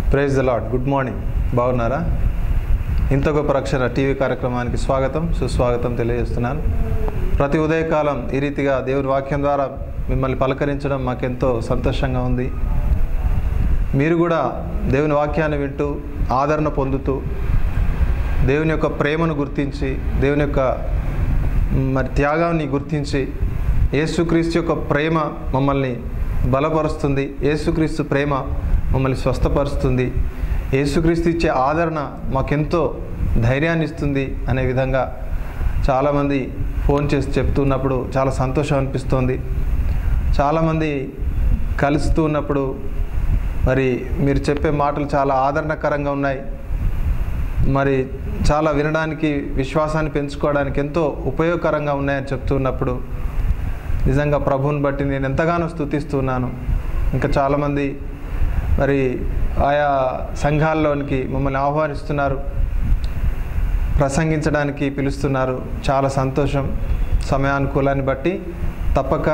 praise the lord good morning బాగున్నారా ఇంత గొప్ప రక్షణ టీవీ కార్యక్రమానికి స్వాగతం సుస్వాగతం తెలియజేస్తున్నాను ప్రతి ఉదయకాలం ఈ రీతిగా దేవుని వాక్యం ద్వారా మిమ్మల్ని పలకరించడం మాకెంతో సంతోషంగా ఉంది మీరు కూడా దేవుని వాక్యాన్ని వింటూ ఆదరణ పొందుతూ దేవుని యొక్క ప్రేమను గుర్తించి దేవుని యొక్క మ్, మరి త్యాగాన్ని గుర్తించి యేసుక్రీస్తు యొక్క ప్రేమ మమ్మల్ని బలపరుస్తుంది యేసుక్రీస్తు ప్రేమ మమ్మల్ని స్వస్థపరుస్తుంది యేసుక్రీస్తు ఇచ్చే ఆదరణ మాకెంతో ధైర్యాన్ని ఇస్తుంది అనే విధంగా చాలామంది ఫోన్ చేసి చెప్తున్నప్పుడు చాలా సంతోషం అనిపిస్తోంది చాలామంది కలుస్తూ ఉన్నప్పుడు మరి మీరు చెప్పే మాటలు చాలా ఆదరణకరంగా ఉన్నాయి మరి చాలా వినడానికి విశ్వాసాన్ని పెంచుకోవడానికి ఎంతో ఉపయోగకరంగా ఉన్నాయని చెప్తున్నప్పుడు నిజంగా ప్రభువుని బట్టి నేను ఎంతగానో స్థుతిస్తున్నాను ఇంకా చాలామంది మరి ఆయా సంఘాల్లోనికి మమ్మల్ని ఆహ్వానిస్తున్నారు ప్రసంగించడానికి పిలుస్తున్నారు చాలా సంతోషం సమయానుకూలాన్ని బట్టి తప్పక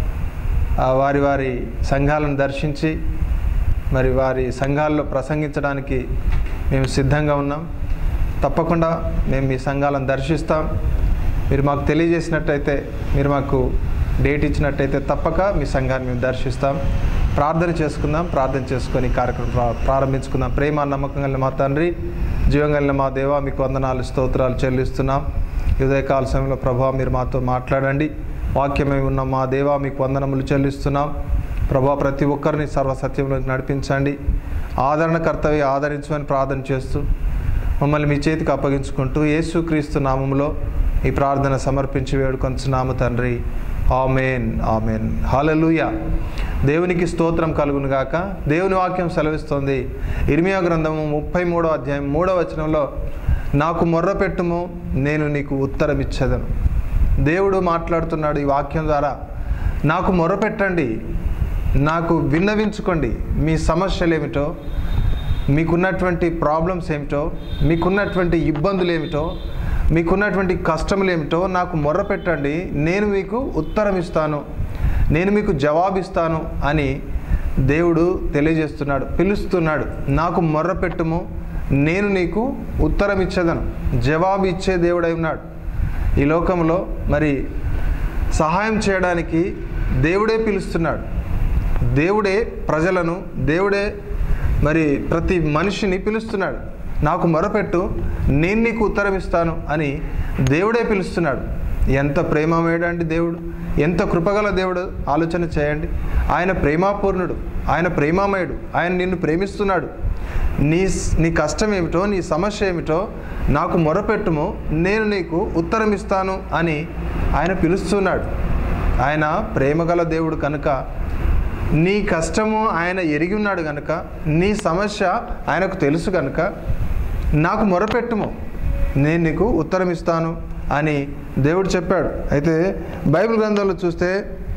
ఆ, వారి వారి సంఘాలను దర్శించి మరి వారి సంఘాల్లో ప్రసంగించడానికి మేము సిద్ధంగా ఉన్నాం తప్పకుండా మేము మీ సంఘాలను దర్శిస్తాం మీరు మాకు తెలియజేసినట్టయితే మీరు మాకు డేట్ ఇచ్చినట్టయితే తప్పక మీ సంఘాన్ని మేము దర్శిస్తాం ప్రార్థన చేసుకుందాం ప్రార్థన చేసుకొని ఈ కార్యక్రమం ప్రా- ప్రారంభించుకుందాం ప్రేమ నమ్మకం కలిగిన మా తండ్రి జీవం కలిగిన మా దేవ మీకు వందనాలు స్తోత్రాలు చెల్లిస్తున్నాం ఈ ఉదయకాల సమయంలో ప్రభావ మీరు మాతో మాట్లాడండి వాక్యమై ఉన్న మా దేవ మీకు వందనములు చెల్లిస్తున్నాం ప్రభా ప్రతి ఒక్కరిని సర్వసత్యంలోకి నడిపించండి ఆదరణ కర్తవ్య ఆదరించమని ప్రార్థన చేస్తూ మమ్మల్ని మీ చేతికి అప్పగించుకుంటూ యేసుక్రీస్తు నామములో ఈ ప్రార్థన సమర్పించి వేడుకొంచున్నాము తండ్రి ఆమెన్ ఆమెన్ హాలలుయ దేవునికి స్తోత్రం కలుగును గాక దేవుని వాక్యం సెలవిస్తోంది ఇర్మియా గ్రంథము ముప్పై మూడో అధ్యాయం మూడో వచనంలో నాకు మొర్ర పెట్టుము నేను నీకు ఉత్తరం ఇచ్చేదను దేవుడు మాట్లాడుతున్నాడు ఈ వాక్యం ద్వారా నాకు మొరపెట్టండి నాకు విన్నవించుకోండి మీ సమస్యలు ఏమిటో మీకున్నటువంటి ప్రాబ్లమ్స్ ఏమిటో మీకున్నటువంటి ఇబ్బందులు ఏమిటో మీకున్నటువంటి కష్టములు ఏమిటో నాకు మొర్ర పెట్టండి నేను మీకు ఉత్తరం ఇస్తాను నేను మీకు జవాబిస్తాను అని దేవుడు తెలియజేస్తున్నాడు పిలుస్తున్నాడు నాకు మొర్ర పెట్టుము నేను నీకు ఉత్తరం ఇచ్చేదను జవాబు ఇచ్చే దేవుడై ఉన్నాడు ఈ లోకంలో మరి సహాయం చేయడానికి దేవుడే పిలుస్తున్నాడు దేవుడే ప్రజలను దేవుడే మరి ప్రతి మనిషిని పిలుస్తున్నాడు నాకు మొరపెట్టు నేను నీకు ఉత్తరం ఇస్తాను అని దేవుడే పిలుస్తున్నాడు ఎంత ప్రేమమేడు అండి దేవుడు ఎంత కృపగల దేవుడు ఆలోచన చేయండి ఆయన ప్రేమాపూర్ణుడు ఆయన ప్రేమామయుడు ఆయన నిన్ను ప్రేమిస్తున్నాడు నీ నీ కష్టం ఏమిటో నీ సమస్య ఏమిటో నాకు మొరపెట్టుము నేను నీకు ఉత్తరం ఇస్తాను అని ఆయన పిలుస్తున్నాడు ఆయన ప్రేమగల దేవుడు కనుక నీ కష్టము ఆయన ఎరిగి ఉన్నాడు కనుక నీ సమస్య ఆయనకు తెలుసు కనుక నాకు మొరపెట్టుము నేను నీకు ఉత్తరం ఇస్తాను అని దేవుడు చెప్పాడు అయితే బైబిల్ గ్రంథంలో చూస్తే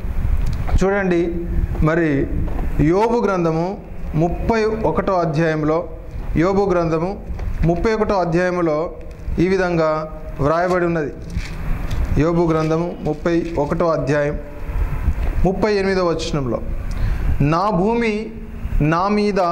చూడండి మరి యోబు గ్రంథము ముప్పై ఒకటో అధ్యాయంలో యోబు గ్రంథము ముప్పై ఒకటో అధ్యాయంలో ఈ విధంగా వ్రాయబడి ఉన్నది యోబు గ్రంథము ముప్పై ఒకటో అధ్యాయం ముప్పై ఎనిమిదో వచనంలో నా భూమి నా మీద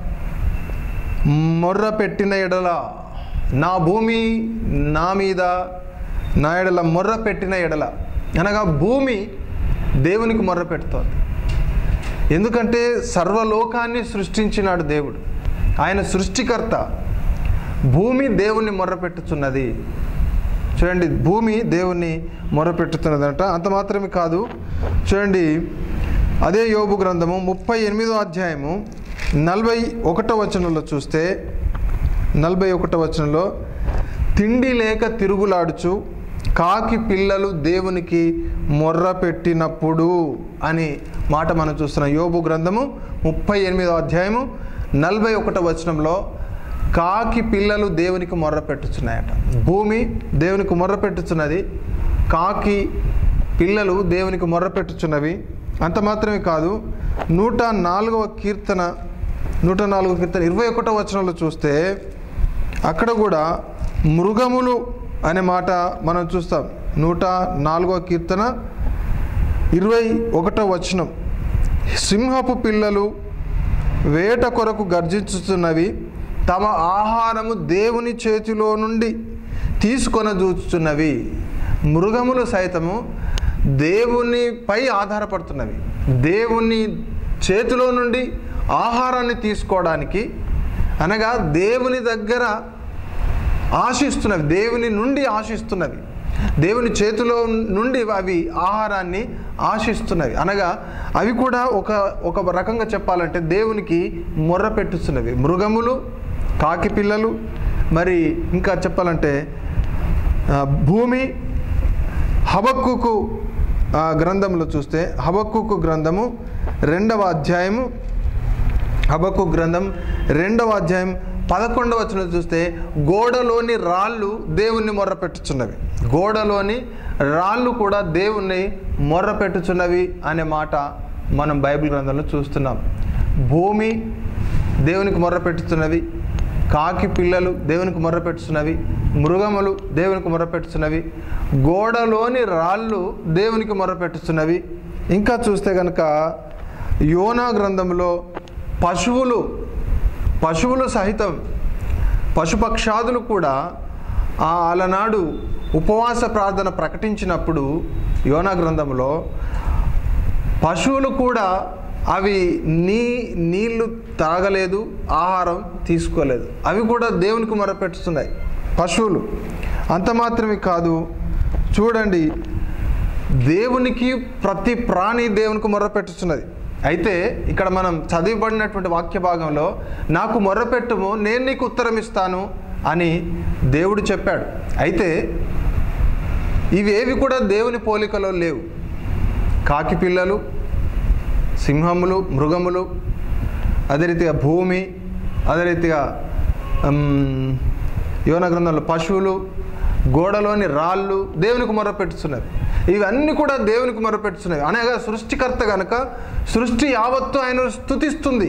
మొర్ర పెట్టిన ఎడల నా భూమి నా మీద నా ఎడల మొర్ర పెట్టిన ఎడల అనగా భూమి దేవునికి మొర్ర పెడుతోంది ఎందుకంటే సర్వలోకాన్ని సృష్టించినాడు దేవుడు ఆయన సృష్టికర్త భూమి దేవుణ్ణి మొర్రపెట్టుచున్నది చూడండి భూమి దేవుణ్ణి మొరపెట్టుతున్నదంట అంత మాత్రమే కాదు చూడండి అదే యోబు గ్రంథము ముప్పై ఎనిమిదో అధ్యాయము నలభై ఒకటో వచనంలో చూస్తే నలభై ఒకటో వచనంలో తిండి లేక తిరుగులాడుచు కాకి పిల్లలు దేవునికి మొర్ర పెట్టినప్పుడు అని మాట మనం చూస్తున్నాం యోబు గ్రంథము ముప్పై ఎనిమిదో అధ్యాయము నలభై ఒకటో వచనంలో కాకి పిల్లలు దేవునికి మొర్ర పెట్టుచున్నాయట భూమి దేవునికి మొర్ర పెట్టుచున్నది కాకి పిల్లలు దేవునికి మొర్ర పెట్టుచున్నవి అంత మాత్రమే కాదు నూట నాలుగవ కీర్తన నూట నాలుగవ కీర్తన ఇరవై ఒకటో వచనంలో చూస్తే అక్కడ కూడా మృగములు అనే మాట మనం చూస్తాం నూట నాలుగవ కీర్తన ఇరవై ఒకటో వచనం సింహపు పిల్లలు వేట కొరకు గర్జించుతున్నవి తమ ఆహారము దేవుని చేతిలో నుండి తీసుకొన చూచుతున్నవి మృగములు సైతము దేవునిపై ఆధారపడుతున్నవి దేవుని చేతిలో నుండి ఆహారాన్ని తీసుకోవడానికి అనగా దేవుని దగ్గర ఆశిస్తున్నవి దేవుని నుండి ఆశిస్తున్నవి దేవుని చేతిలో నుండి అవి ఆహారాన్ని ఆశిస్తున్నవి అనగా అవి కూడా ఒక ఒక రకంగా చెప్పాలంటే దేవునికి మొర్ర పెట్టుతున్నవి మృగములు కాకి పిల్లలు మరి ఇంకా చెప్పాలంటే ఆ, భూమి హబక్కుకు ఆ, గ్రంథంలో చూస్తే హబక్కుకు గ్రంథము రెండవ అధ్యాయము హబక్కు గ్రంథం రెండవ అధ్యాయం పదకొండవ వచనం చూస్తే గోడలోని రాళ్ళు దేవుణ్ణి మొర్రపెట్టుచున్నవి గోడలోని రాళ్ళు కూడా దేవుణ్ణి మొర్రపెట్టుచున్నవి అనే మాట మనం బైబిల్ గ్రంథంలో చూస్తున్నాం భూమి దేవునికి మొర్రపెట్టుచున్నవి కాకి పిల్లలు దేవునికి మొర్రపెట్టుచున్నవి మృగములు దేవునికి మొర్రపెట్టుచున్నవి గోడలోని రాళ్ళు దేవునికి మొర్రపెట్టుచున్నవి ఇంకా చూస్తే కనుక యోనా గ్రంథంలో పశువులు పశువులు సహితం పశుపక్షాదులు కూడా ఆ అలనాడు ఉపవాస ప్రార్థన ప్రకటించినప్పుడు యోనా గ్రంథంలో పశువులు కూడా అవి నీ నీళ్లు తాగలేదు ఆహారం తీసుకోలేదు అవి కూడా దేవునికి మొరపెట్టుతున్నాయి పశువులు అంత మాత్రమే కాదు చూడండి దేవునికి ప్రతి ప్రాణి దేవునికి మొర్రపెట్టుచున్నది అయితే ఇక్కడ మనం చదివబడినటువంటి వాక్య భాగంలో నాకు మొర్రపెట్టుము నేను నీకు ఉత్తరం ఇస్తాను అని దేవుడు చెప్పాడు అయితే ఇవేవి కూడా దేవుని పోలికలో లేవు కాకి పిల్లలు సింహములు మృగములు అదే రీతిగా భూమి అదే రీతిగా ఉమ్, యోన గ్రంథంలో పశువులు గోడలోని రాళ్ళు దేవునికి మొరపెట్టుచున్నవి ఇవన్నీ కూడా దేవునికి మొరపెట్టుచున్నవి అనగా సృష్టికర్త గనుక సృష్టి యావత్తు ఆయనను స్థుతిస్తుంది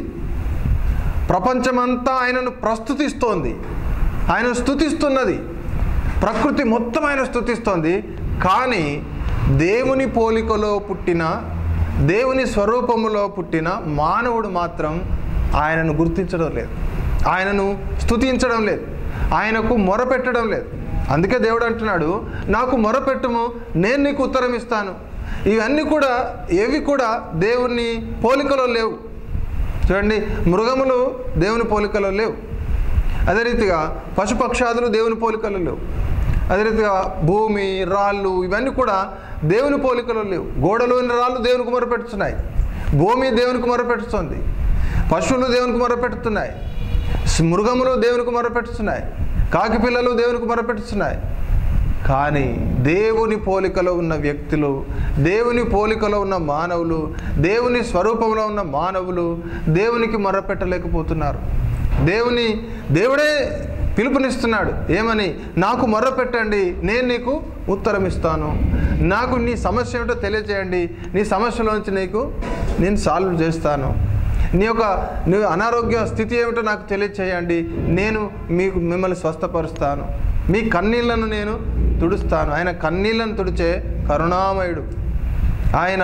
ప్రపంచమంతా ఆయనను ప్రస్తుతిస్తోంది ఆయన స్థుతిస్తున్నది ప్రకృతి మొత్తం ఆయన స్థుతిస్తోంది కానీ దేవుని పోలికలో పుట్టిన దేవుని స్వరూపములో పుట్టిన మానవుడు మాత్రం ఆయనను గుర్తించడం లేదు ఆయనను స్థుతించడం లేదు ఆయనకు మొరపెట్టడం లేదు అందుకే దేవుడు అంటున్నాడు నాకు మొరపెట్టుము నేను నీకు ఉత్తరం ఇస్తాను ఇవన్నీ కూడా ఏవి కూడా దేవుని పోలికలో లేవు చూడండి మృగములు దేవుని పోలికలో లేవు అదే రీతిగా పశుపక్షాదులు దేవుని పోలికలో లేవు అదే రీతిగా భూమి రాళ్ళు ఇవన్నీ కూడా దేవుని పోలికలో లేవు గోడలోని రాళ్ళు దేవునికి మొరపెడుతున్నాయి భూమి దేవునికి మొరపెడుతుంది పశువులు దేవునికి మొరపెడుతున్నాయి స్- మృగములు దేవునికి మొరపెడుతున్నాయి కాకి పిల్లలు దేవునికి మొరపెడుతున్నాయి కానీ దేవుని పోలికలో ఉన్న వ్యక్తులు దేవుని పోలికలో ఉన్న మానవులు దేవుని స్వరూపంలో ఉన్న మానవులు దేవునికి మొరపెట్టలేకపోతున్నారు దేవుని దేవుడే పిలుపునిస్తున్నాడు ఏమని నాకు మొర్రపెట్టండి నేను నీకు ఉత్తరం ఇస్తాను నాకు నీ సమస్య ఏమిటో తెలియజేయండి నీ సమస్యలోంచి నీకు నేను సాల్వ్ చేస్తాను నీ యొక్క నీ అనారోగ్య స్థితి ఏమిటో నాకు తెలియచేయండి నేను మీకు మిమ్మల్ని స్వస్థపరుస్తాను మీ కన్నీళ్లను నేను తుడుస్తాను ఆయన కన్నీళ్లను తుడిచే కరుణామయుడు ఆయన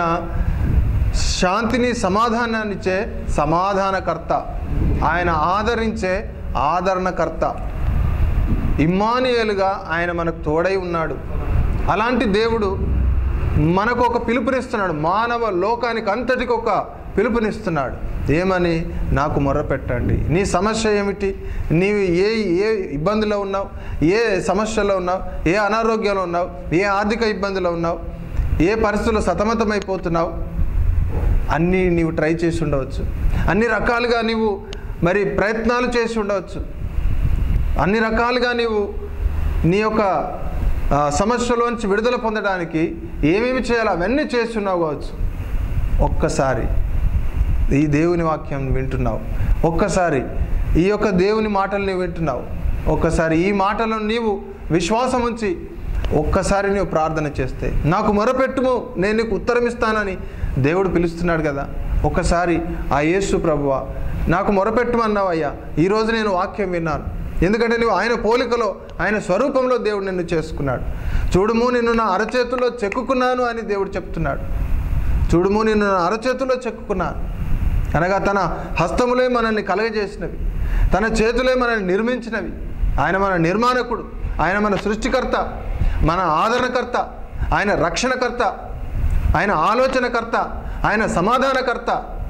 శాంతిని సమాధానాన్ని ఇచ్చే సమాధానకర్త ఆయన ఆదరించే ఆదరణకర్త ఇమ్మానుయేలుగా ఆయన మనకు తోడై ఉన్నాడు అలాంటి దేవుడు మనకు ఒక పిలుపునిస్తున్నాడు మానవ లోకానికి అంతటికి ఒక పిలుపునిస్తున్నాడు ఏమని నాకు మొర్రపెట్టండి నీ సమస్య ఏమిటి నీవు ఏ ఏ ఇబ్బందిలో ఉన్నావు ఏ సమస్యలో ఉన్నావు ఏ అనారోగ్యంలో ఉన్నావు ఏ ఆర్థిక ఇబ్బందిలో ఉన్నావు ఏ పరిస్థితుల్లో సతమతమైపోతున్నావు అన్నీ నీవు ట్రై చేసి ఉండవచ్చు అన్ని రకాలుగా నీవు మరి ప్రయత్నాలు చేసి ఉండవచ్చు అన్ని రకాలుగా నీవు నీ యొక్క ఆ, సమస్యలోంచి విడుదల పొందడానికి ఏమేమి చేయాలో అవన్నీ చేస్తున్నావు కావచ్చు ఒక్కసారి ఈ దేవుని వాక్యం వింటున్నావు ఒక్కసారి ఈ యొక్క దేవుని మాటలు నీవు వింటున్నావు ఒక్కసారి ఈ మాటలను నీవు విశ్వాసం ఉంచి ఒక్కసారి నీవు ప్రార్థన చేస్తే నాకు మొరపెట్టుము నేను నీకు ఉత్తరం ఇస్తానని దేవుడు పిలుస్తున్నాడు కదా ఒక్కసారి ఆ యేసు ప్రభువా నాకు మొరపెట్టమన్నావయ్యా ఈరోజు నేను వాక్యం విన్నాను ఎందుకంటే నువ్వు ఆయన పోలికలో ఆయన స్వరూపంలో దేవుడు నిన్ను చేసుకున్నాడు చూడుము నిన్ను నా అరచేతుల్లో చెక్కుకున్నాను అని దేవుడు చెప్తున్నాడు చూడుము నిన్ను నా అరచేతుల్లో చెక్కుకున్నాను అనగా తన హస్తములే మనల్ని కలగజేసినవి తన చేతులే మనల్ని నిర్మించినవి ఆయన మన నిర్మాణకుడు ఆయన మన సృష్టికర్త మన ఆదరణకర్త ఆయన రక్షణకర్త ఆయన ఆలోచనకర్త ఆయన సమాధానకర్త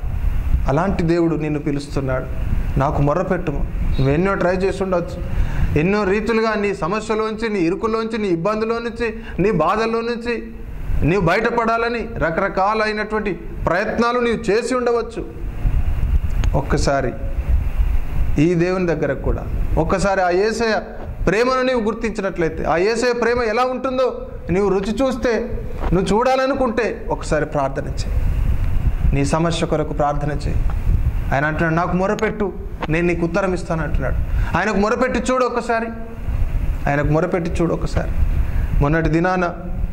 అలాంటి దేవుడు నిన్ను పిలుస్తున్నాడు నాకు మొర్రపెట్టుము నువ్వు ఎన్నో ట్రై చేసి ఉండొచ్చు ఎన్నో రీతులుగా నీ సమస్యలోంచి నీ ఇరుకులోంచి నీ ఇబ్బందులో నుంచి నీ బాధల్లో నుంచి నీవు బయటపడాలని రకరకాలైనటువంటి ప్రయత్నాలు నీవు చేసి ఉండవచ్చు ఒక్కసారి ఈ దేవుని దగ్గర కూడా ఒక్కసారి ఆ ఏసయ ప్రేమను నీవు గుర్తించినట్లయితే ఆ ఏసయ ప్రేమ ఎలా ఉంటుందో నీవు రుచి చూస్తే నువ్వు చూడాలనుకుంటే ఒకసారి ప్రార్థన చేయి నీ సమస్య కొరకు ప్రార్థన చేయి ఆయన అంటున్నాడు నాకు మొరపెట్టు నేను నీకు ఉత్తరం ఇస్తాను అంటున్నాడు ఆయనకు మొరపెట్టి చూడు ఒక్కసారి ఆయనకు మొరపెట్టి చూడు ఒకసారి మొన్నటి దినాన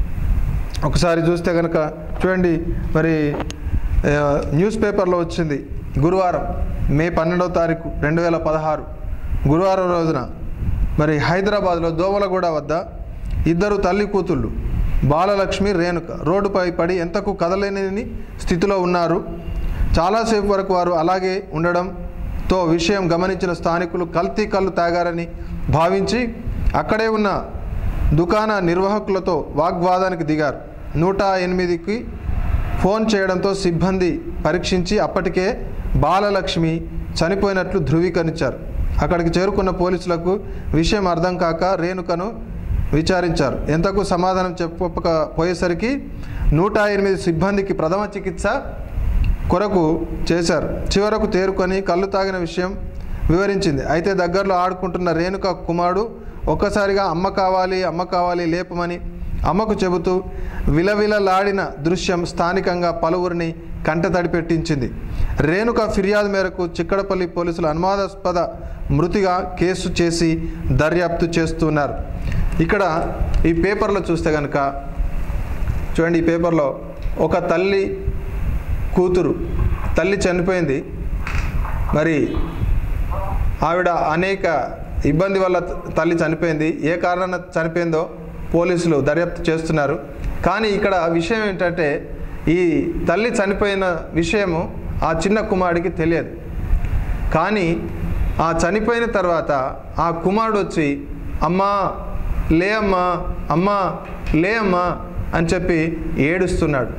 ఒకసారి చూస్తే కనుక చూడండి మరి ఆ, న్యూస్ పేపర్లో వచ్చింది గురువారం మే పన్నెండవ తారీఖు రెండు వేల పదహారు గురువారం రోజున మరి హైదరాబాద్లో దోమలగూడ వద్ద ఇద్దరు తల్లి కూతుళ్ళు బాలలక్ష్మి రేణుక రోడ్డుపై పడి ఎంతకు కదలేని స్థితిలో ఉన్నారు చాలాసేపు వరకు వారు అలాగే ఉండడంతో విషయం గమనించిన స్థానికులు కల్తీ కళ్ళు తాగారని భావించి అక్కడే ఉన్న దుకాణ నిర్వాహకులతో వాగ్వాదానికి దిగారు నూట ఎనిమిదికి ఫోన్ చేయడంతో సిబ్బంది పరీక్షించి అప్పటికే బాలలక్ష్మి చనిపోయినట్లు ధృవీకరించారు అక్కడికి చేరుకున్న పోలీసులకు విషయం అర్థం కాక రేణుకను విచారించారు ఎంతకు సమాధానం చెప్పకపోయేసరికి నూట ఎనిమిది సిబ్బందికి ప్రథమ చికిత్స కొరకు చేశారు చివరకు తేరుకొని కళ్ళు తాగిన విషయం వివరించింది అయితే దగ్గరలో ఆడుకుంటున్న రేణుక కుమారుడు ఒక్కసారిగా అమ్మ కావాలి అమ్మ కావాలి లేపమని అమ్మకు చెబుతూ విలవిలలాడిన దృశ్యం స్థానికంగా పలువురిని కంటతడి పెట్టించింది రేణుక ఫిర్యాదు మేరకు చిక్కడపల్లి పోలీసులు అనుమానాస్పద మృతిగా కేసు చేసి దర్యాప్తు చేస్తున్నారు ఇక్కడ ఈ పేపర్లో చూస్తే కనుక చూడండి ఈ పేపర్లో ఒక తల్లి కూతురు తల్లి చనిపోయింది మరి ఆవిడ అనేక ఇబ్బంది వల్ల తల్లి చనిపోయింది ఏ కారణాన చనిపోయిందో పోలీసులు దర్యాప్తు చేస్తున్నారు కానీ ఇక్కడ విషయం ఏంటంటే ఈ తల్లి చనిపోయిన విషయము ఆ చిన్న కుమారుడికి తెలియదు కానీ ఆ చనిపోయిన తర్వాత ఆ కుమారుడు వచ్చి అమ్మా లే అమ్మా అమ్మా లే అమ్మా అని చెప్పి ఏడుస్తున్నాడు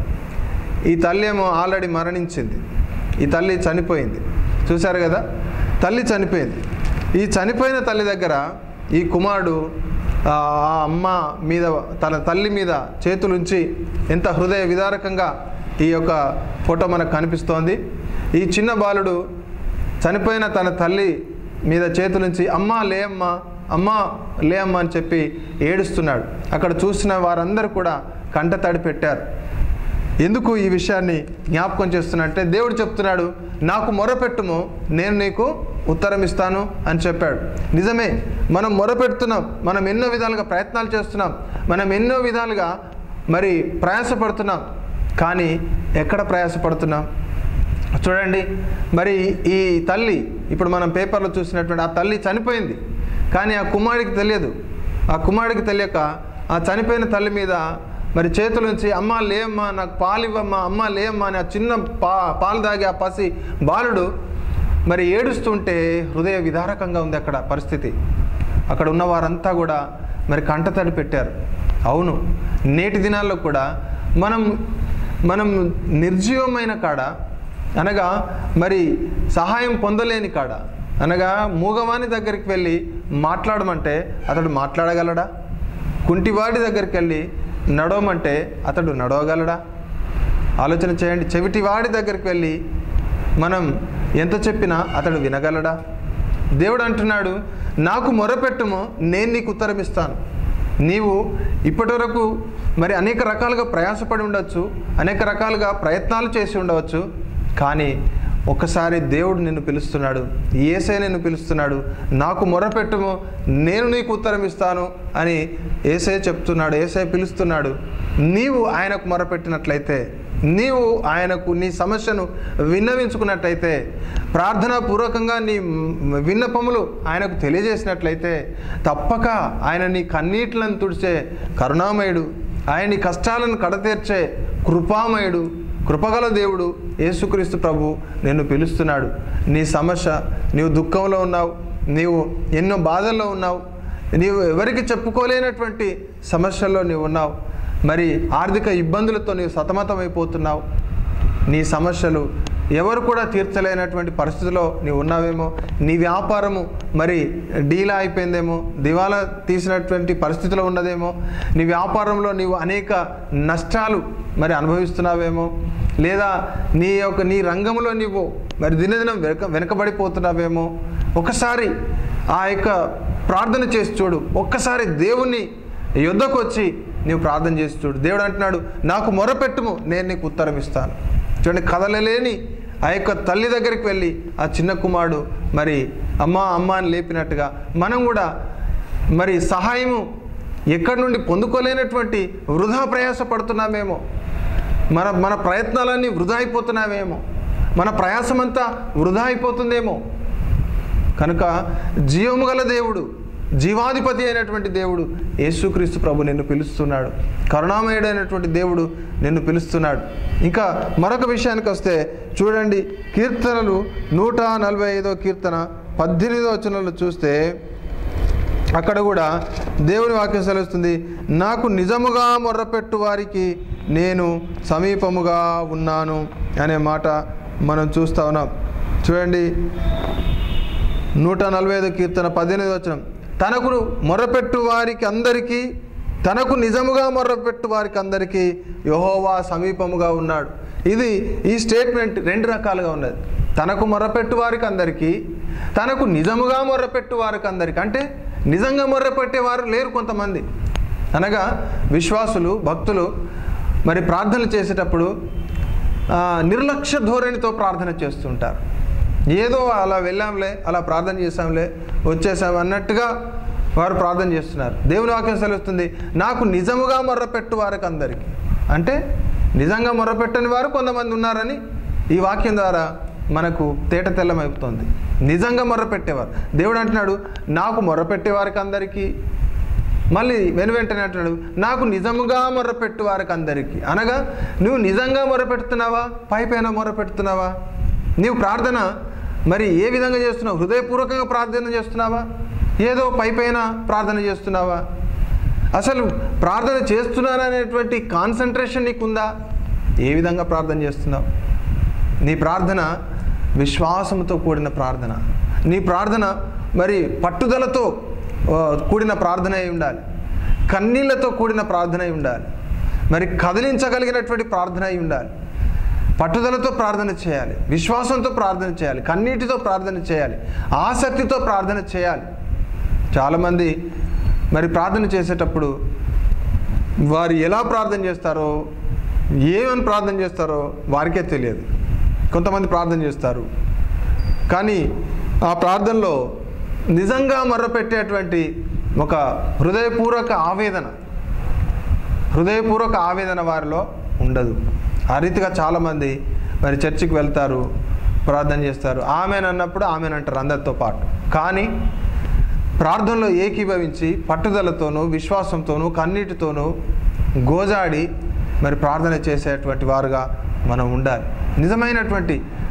ఈ తల్లి ఏమో ఆల్రెడీ మరణించింది ఈ తల్లి చనిపోయింది చూశారు కదా తల్లి చనిపోయింది ఈ చనిపోయిన తల్లి దగ్గర ఈ కుమారుడు ఆ ఆ అమ్మ మీద తన తల్లి మీద చేతులుంచి ఎంత హృదయ విదారకంగా ఈ యొక్క ఫోటో మనకు కనిపిస్తోంది ఈ చిన్న బాలుడు చనిపోయిన తన తల్లి మీద చేతులుంచి అమ్మా లే అమ్మా అమ్మా లే అమ్మా అని చెప్పి ఏడుస్తున్నాడు అక్కడ చూసిన వారందరూ కూడా కంట తడి పెట్టారు ఎందుకు ఈ విషయాన్ని జ్ఞాపకం చేస్తున్నట్టే దేవుడు చెప్తున్నాడు నాకు మొరపెట్టుము నేను నీకు ఉత్తరం ఇస్తాను అని చెప్పాడు నిజమే మనం మొరపెడుతున్నాం మనం ఎన్నో విధాలుగా ప్రయత్నాలు చేస్తున్నాం మనం ఎన్నో విధాలుగా మరి ప్రయాసపడుతున్నాం కానీ ఎక్కడ ప్రయాసపడుతున్నాం చూడండి మరి ఈ తల్లి ఇప్పుడు మనం పేపర్లో చూసినటువంటి ఆ తల్లి చనిపోయింది కానీ ఆ కుమారుడికి తెలియదు ఆ కుమారుడికి తెలియక ఆ చనిపోయిన తల్లి మీద మరి చేతుల నుంచి అమ్మ లేమ్మా నాకు పాలు ఇవ్వమ్మా అమ్మ లేమ్మా అని ఆ చిన్న పా పాలు తాగి ఆ పసి బాలుడు మరి ఏడుస్తుంటే హృదయ విదారకంగా ఉంది అక్కడ పరిస్థితి అక్కడ ఉన్న వారంతా కూడా మరి కంటతడి పెట్టారు అవును నేటి దినాల్లో కూడా మనం మనం నిర్జీవమైన కాడ అనగా మరి సహాయం పొందలేని కాడ అనగా మూగవాని దగ్గరికి వెళ్ళి మాట్లాడమంటే అతడు మాట్లాడగలడా కుంటివాడి దగ్గరికి వెళ్ళి నడవమంటే అతడు నడవగలడా ఆలోచన చేయండి చెవిటి వాడి దగ్గరికి వెళ్ళి మనం ఎంత చెప్పినా అతడు వినగలడా దేవుడు అంటున్నాడు నాకు మొరపెట్టుము నేను నీకు ఉత్తరం ఇస్తాను నీవు ఇప్పటివరకు మరి అనేక రకాలుగా ప్రయాసపడి ఉండొచ్చు అనేక రకాలుగా ప్రయత్నాలు చేసి ఉండవచ్చు కానీ ఒకసారి దేవుడు నిన్ను పిలుస్తున్నాడు ఏసే నిన్ను పిలుస్తున్నాడు నాకు మొరపెట్టుము నేను నీకు ఉత్తరం ఇస్తాను అని ఏసే చెప్తున్నాడు ఏసే పిలుస్తున్నాడు నీవు ఆయనకు మొరపెట్టినట్లయితే నీవు ఆయనకు నీ సమస్యను విన్నవించుకున్నట్లయితే ప్రార్థనాపూర్వకంగా నీ విన్నపములు ఆయనకు తెలియజేసినట్లయితే తప్పక ఆయన నీ కన్నీట్లను తుడిచే కరుణామయుడు ఆయన నీ కష్టాలను కడతీర్చే కృపామయుడు కృపగల దేవుడు యేసుక్రీస్తు ప్రభు నిన్ను పిలుస్తున్నాడు నీ సమస్య నీవు దుఃఖంలో ఉన్నావు నీవు ఎన్నో బాధల్లో ఉన్నావు నీవు ఎవరికి చెప్పుకోలేనటువంటి సమస్యల్లో నీవు ఉన్నావు మరి ఆర్థిక ఇబ్బందులతో నీవు సతమతమైపోతున్నావు నీ సమస్యలు ఎవరు కూడా తీర్చలేనటువంటి పరిస్థితిలో నీవు ఉన్నావేమో నీ వ్యాపారము మరి డీలా అయిపోయిందేమో దివాలా తీసినటువంటి పరిస్థితిలో ఉన్నదేమో నీ వ్యాపారంలో నీవు అనేక నష్టాలు మరి అనుభవిస్తున్నావేమో లేదా నీ యొక్క నీ రంగంలో నీవు మరి దినదినం వెనక వెనకబడిపోతున్నావేమో ఒకసారి ఆ యొక్క ప్రార్థన చేసి చూడు ఒక్కసారి దేవుని యుద్ధకు వచ్చి నీవు ప్రార్థన చేసి చూడు దేవుడు అంటున్నాడు నాకు మొరపెట్టుము నేను నీకు ఉత్తరం ఇస్తాను చూడండి కదలలేని ఆ యొక్క తల్లి దగ్గరికి వెళ్ళి ఆ చిన్న కుమారుడు మరి అమ్మ అమ్మ అని లేపినట్టుగా మనం కూడా మరి సహాయము ఎక్కడి నుండి పొందుకోలేనటువంటి వృధా ప్రయాస పడుతున్నామేమో మన మన ప్రయత్నాలన్నీ వృధా అయిపోతున్నామేమో మన ప్రయాసమంతా వృధా అయిపోతుందేమో కనుక జీవము గల దేవుడు జీవాధిపతి అయినటువంటి దేవుడు యేసుక్రీస్తు ప్రభు నిన్ను పిలుస్తున్నాడు కరుణామయుడైనటువంటి దేవుడు నిన్ను పిలుస్తున్నాడు ఇంకా మరొక విషయానికి వస్తే చూడండి కీర్తనలు నూట నలభై ఐదో కీర్తన పద్దెనిమిదో వచనంలో చూస్తే అక్కడ కూడా దేవుని వాక్యం సెలవుస్తుంది నాకు నిజముగా మొర్రపెట్టు వారికి నేను సమీపముగా ఉన్నాను అనే మాట మనం చూస్తా ఉన్నాం చూడండి నూట నలభై ఐదు కీర్తన పద్దెనిమిది వచ్చిన తనకు మొర్రపెట్టు వారికి అందరికీ తనకు నిజముగా మొర్రపెట్టు వారికి అందరికీ యహోవా సమీపముగా ఉన్నాడు ఇది ఈ స్టేట్మెంట్ రెండు రకాలుగా ఉన్నది తనకు మొర్రపెట్టు వారికి అందరికీ తనకు నిజముగా మొర్రపెట్టు వారికి అందరికీ అంటే నిజంగా మొర్రపెట్టేవారు లేరు కొంతమంది అనగా విశ్వాసులు భక్తులు మరి ప్రార్థనలు చేసేటప్పుడు ఆ, నిర్లక్ష్య ధోరణితో ప్రార్థన చేస్తుంటారు ఏదో అలా వెళ్ళాంలే అలా ప్రార్థన చేసాంలే వచ్చేసాం అన్నట్టుగా వారు ప్రార్థన చేస్తున్నారు దేవుని వాక్యం సెలవుస్తుంది నాకు నిజముగా మొర్రపెట్టు వారికి అందరికీ అంటే నిజంగా మొర్రపెట్టని వారు కొంతమంది ఉన్నారని ఈ వాక్యం ద్వారా మనకు తేట తెల్లమైపుతుంది నిజంగా మొర్రపెట్టేవారు దేవుడు అంటున్నాడు నాకు మొర్రపెట్టే వారికి అందరికీ మళ్ళీ వెను వెంటనే అంటున్నాడు నాకు నిజముగా మొర్రపెట్టు వారికి అందరికీ అనగా నువ్వు నిజంగా మొరపెడుతున్నావా పై పైన మొరపెడుతున్నావా నీవు ప్రార్థన మరి ఏ విధంగా చేస్తున్నావు హృదయపూర్వకంగా ప్రార్థన చేస్తున్నావా ఏదో పై పైన ప్రార్థన చేస్తున్నావా అసలు ప్రార్థన చేస్తున్నాననేటువంటి కాన్సన్ట్రేషన్ నీకుందా ఏ విధంగా ప్రార్థన చేస్తున్నావు నీ ప్రార్థన విశ్వాసంతో కూడిన ప్రార్థన నీ ప్రార్థన మరి పట్టుదలతో ఆ, కూడిన ప్రార్థన అయి ఉండాలి కన్నీళ్లతో కూడిన ప్రార్థన అయి ఉండాలి మరి కదిలించగలిగినటువంటి ప్రార్థన అయి ఉండాలి పట్టుదలతో ప్రార్థన చేయాలి విశ్వాసంతో ప్రార్థన చేయాలి కన్నీటితో ప్రార్థన చేయాలి ఆసక్తితో ప్రార్థన చేయాలి చాలామంది మరి ప్రార్థన చేసేటప్పుడు వారు ఎలా ప్రార్థన చేస్తారో ఏమని ప్రార్థన చేస్తారో వారికే తెలియదు కొంతమంది ప్రార్థన చేస్తారు కానీ ఆ ప్రార్థనలో నిజంగా మొర్రపెట్టేటువంటి ఒక హృదయపూర్వక ఆవేదన హృదయపూర్వక ఆవేదన వారిలో ఉండదు ఆ రీతిగా చాలామంది మరి చర్చికి వెళ్తారు ప్రార్థన చేస్తారు ఆమెన్ అన్నప్పుడు ఆమెన్ అంటారు అందరితో పాటు కానీ ప్రార్థనలో ఏకీభవించి పట్టుదలతోనూ విశ్వాసంతోనూ కన్నీటితోనూ గోజాడి మరి ప్రార్థన చేసేటువంటి వారుగా మనం ఉండాలి నిజమైనటువంటి